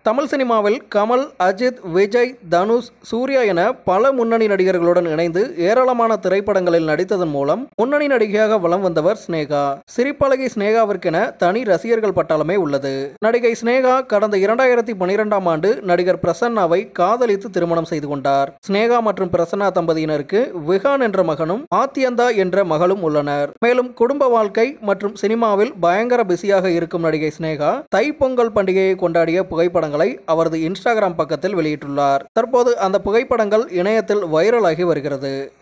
தமிழ் சினிமாவில் கமல் அஜித் விஜய் தனுஷ் சூர்யா என பல முன்னணி நடிகர்களுடன் இணைந்து ஏராளமான திரைப்படங்களில் நடித்ததன் மூலம் முன்னணி நடிகையாக வலம் வந்தவர் ஸ்னேகா சிரிப்பழகி ஸ்னேகாவிற்கென தனி ரசிகர்கள் பட்டாளமே உள்ளது நடிகை ஸ்னேகா கடந்த இரண்டாயிரத்தி பனிரெண்டாம் ஆண்டு நடிகர் பிரசன்னாவை காதலித்து திருமணம் செய்து கொண்டார் ஸ்னேகா மற்றும் பிரசன்னா தம்பதியினருக்கு விகான் என்ற மகனும் ஆத்தியந்தா என்ற மகளும் உள்ளனர் மேலும் குடும்ப வாழ்க்கை மற்றும் சினிமாவில் பயங்கர பிஸியாக இருக்கும் நடிகை ஸ்னேகா தைப்பொங்கல் பண்டிகையை கொண்டாடிய புகைப்படங்களை அவரது இன்ஸ்டாகிராம் பக்கத்தில் வெளியிட்டுள்ளார் தற்போது அந்த புகைப்படங்கள் இணையத்தில் வைரலாகி வருகிறது